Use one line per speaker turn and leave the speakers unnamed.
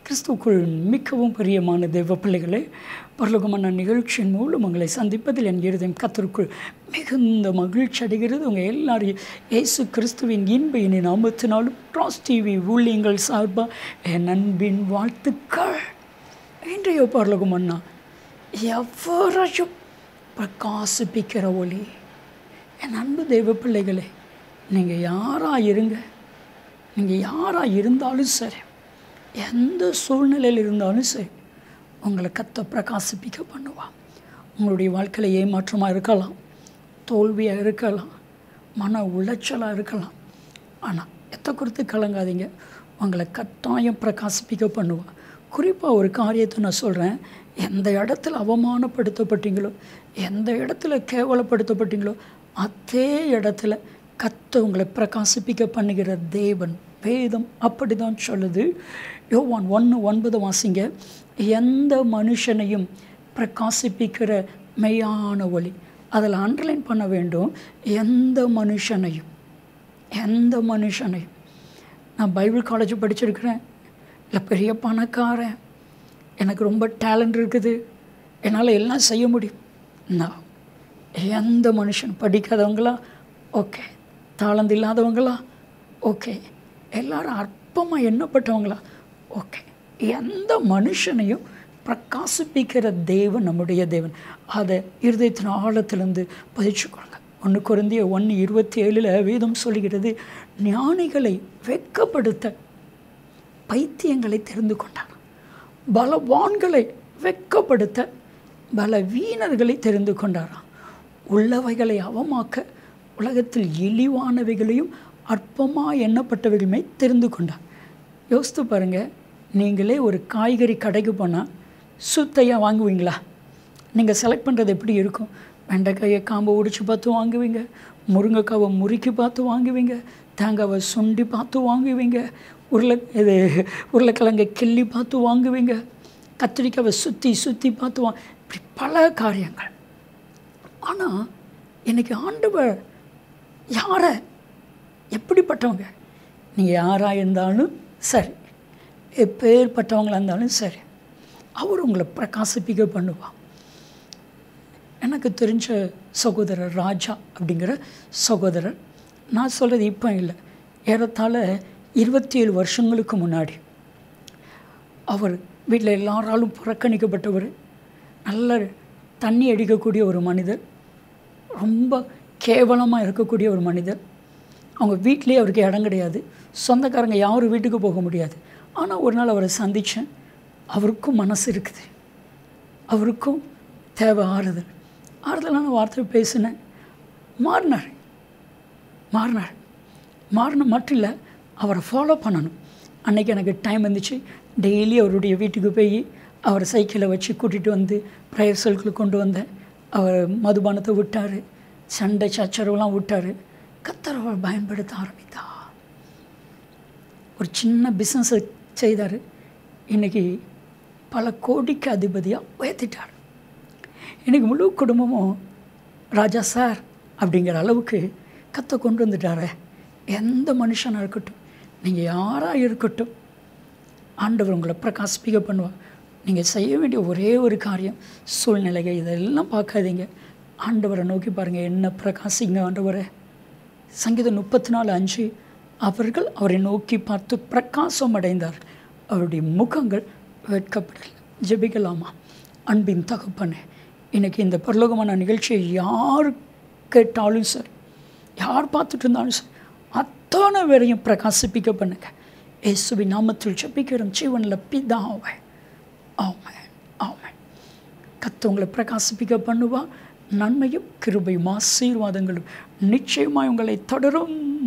கிறிஸ்துவுக்குள் மிகவும் பிரியமான தெய்வ பிள்ளைகளே பரலோகமான நிகழ்ச்சியின் மூலம் உங்களை சந்திப்பதில் என் இருதயம் கத்தருக்குள் மிகுந்த மகிழ்ச்சி அடைகிறது உங்கள் எல்லாரையும் இயேசு கிறிஸ்துவின் இன்ப இனி நாமத்தினாலும் ட்ராஸ் டிவி ஊழியங்கள் சார்பாக என் அன்பின் வாழ்த்துக்கள் இன்றைய பரலோகம் அண்ணா எவரையும் பிரகாசிப்பிக்கிற ஒளி என் அன்பு தெய்வ பிள்ளைகளே நீங்கள் யாராக இருங்க நீங்கள் யாராக இருந்தாலும் சரி எந்த சூழ்நிலையில் இருந்தாலும் சரி உங்களை கத்த பிரகாசிப்பிக்க பண்ணுவான் உங்களுடைய வாழ்க்கையில் ஏமாற்றமாக இருக்கலாம் தோல்வியாக இருக்கலாம் மன உளைச்சலாக இருக்கலாம் ஆனால் எத்த குறித்து கலங்காதீங்க உங்களை கட்டாயம் பிரகாசிப்பிக்க பண்ணுவான் குறிப்பாக ஒரு காரியத்தை நான் சொல்கிறேன் எந்த இடத்துல அவமானப்படுத்தப்பட்டீங்களோ எந்த இடத்துல கேவலப்படுத்தப்பட்டீங்களோ அதே இடத்துல கத்த உங்களை பிரகாசிப்பிக்க பண்ணுகிற தேவன் வேதம் அப்படி தான் சொல்லுது யோவான் ஒன்று ஒன்பது வாசிங்க எந்த மனுஷனையும் பிரகாசிப்பிக்கிற மெய்யான ஒளி அதில் அண்டர்லைன் பண்ண வேண்டும் எந்த மனுஷனையும் எந்த மனுஷனையும் நான் பைபிள் காலேஜ் படிச்சிருக்கிறேன் இல்லை பெரிய பணக்காரன் எனக்கு ரொம்ப டேலண்ட் இருக்குது என்னால் எல்லாம் செய்ய முடியும் நான் எந்த மனுஷன் படிக்காதவங்களா ஓகே தாளந்து இல்லாதவங்களா ஓகே எல்லாரும் அற்பமாக எண்ணப்பட்டவங்களா ஓகே எந்த மனுஷனையும் பிரகாசிப்பிக்கிற தேவன் நம்முடைய தேவன் அதை இருதயத்தின் ஆழத்திலிருந்து பதிச்சுக்கொள்ளுங்க ஒன்று குறைந்திய ஒன்று இருபத்தி ஏழில் வேதம் சொல்கிறது ஞானிகளை வெட்கப்படுத்த பைத்தியங்களை தெரிந்து கொண்டார் பலவான்களை வெட்கப்படுத்த பலவீனர்களை தெரிந்து கொண்டாராம் உள்ளவைகளை அவமாக்க உலகத்தில் இழிவானவைகளையும் அற்பமாக எண்ணப்பட்டவைகளுமே தெரிந்து கொண்டார் யோசித்து பாருங்கள் நீங்களே ஒரு காய்கறி கடைக்கு போனால் சுத்தையாக வாங்குவீங்களா நீங்கள் செலக்ட் பண்ணுறது எப்படி இருக்கும் வெண்டைக்காயை காம்பை உடிச்சு பார்த்து வாங்குவீங்க முருங்கைக்காவை முறுக்கி பார்த்து வாங்குவீங்க தேங்காவை சுண்டி பார்த்து வாங்குவீங்க உருளை இது உருளைக்கிழங்கை கிள்ளி பார்த்து வாங்குவீங்க கத்திரிக்காவை சுற்றி சுற்றி பார்த்து வா இப்படி பல காரியங்கள் ஆனால் இன்றைக்கி ஆண்டவர் யாரை எப்படிப்பட்டவங்க நீங்கள் யாராக இருந்தாலும் சரி எப்பேற்பட்டவங்களாக இருந்தாலும் சரி அவர் உங்களை பிரகாசிப்பிக்க பண்ணுவார் எனக்கு தெரிஞ்ச சகோதரர் ராஜா அப்படிங்கிற சகோதரர் நான் சொல்கிறது இப்போ இல்லை ஏறத்தாழ இருபத்தி ஏழு வருஷங்களுக்கு முன்னாடி அவர் வீட்டில் எல்லாராலும் புறக்கணிக்கப்பட்டவர் நல்ல தண்ணி அடிக்கக்கூடிய ஒரு மனிதர் ரொம்ப கேவலமாக இருக்கக்கூடிய ஒரு மனிதர் அவங்க வீட்லேயே அவருக்கு இடம் கிடையாது சொந்தக்காரங்க யாரும் வீட்டுக்கு போக முடியாது ஆனால் ஒரு நாள் அவரை சந்தித்தேன் அவருக்கும் மனசு இருக்குது அவருக்கும் தேவை ஆறுதல் ஆறுதலான வார்த்தை பேசினேன் மாறினார் மாறினார் மாறின மட்டும் இல்லை அவரை ஃபாலோ பண்ணணும் அன்றைக்கி எனக்கு டைம் இருந்துச்சு டெய்லி அவருடைய வீட்டுக்கு போய் அவரை சைக்கிளை வச்சு கூட்டிகிட்டு வந்து ப்ரேயர் சர்க்கிள் கொண்டு வந்தேன் அவர் மதுபானத்தை விட்டார் சண்டை சச்சரவுலாம் விட்டார் கத்தர் அவர் பயன்படுத்த ஆரம்பித்தா ஒரு சின்ன பிஸ்னஸை செய்தார் இன்றைக்கி பல கோடிக்கு அதிபதியாக உயர்த்திட்டார் இன்றைக்கி முழு குடும்பமும் ராஜா சார் அப்படிங்கிற அளவுக்கு கத்தை கொண்டு வந்துட்டார எந்த மனுஷனாக இருக்கட்டும் நீங்கள் யாராக இருக்கட்டும் ஆண்டவர் உங்களை பிரகாசிப்பிக்க பண்ணுவார் நீங்கள் செய்ய வேண்டிய ஒரே ஒரு காரியம் சூழ்நிலைகள் இதெல்லாம் பார்க்காதீங்க ஆண்டவரை நோக்கி பாருங்கள் என்ன பிரகாசிங்க ஆண்டவரை சங்கீதம் முப்பத்தி நாலு அஞ்சு அவர்கள் அவரை நோக்கி பார்த்து பிரகாசம் அடைந்தார் அவருடைய முகங்கள் வெட்கப்படலை ஜெபிக்கலாமா அன்பின் தகப்பனே இன்றைக்கி இந்த பரலோகமான நிகழ்ச்சியை யார் கேட்டாலும் சரி யார் பார்த்துட்டு இருந்தாலும் சரி அத்தனை பேரையும் பிரகாசிப்பிக்க பண்ணுங்க இயேசுவி நாமத்தில் ஜெபிக்கிறோம் ஜீவனில் பிதாவை ஆமாம் ஆமாம் கத்தவங்களை பிரகாசிப்பிக்க பண்ணுவா நன்மையும் கிருபையும் ஆசீர்வாதங்களும் நிச்சயமாய் உங்களை தொடரும்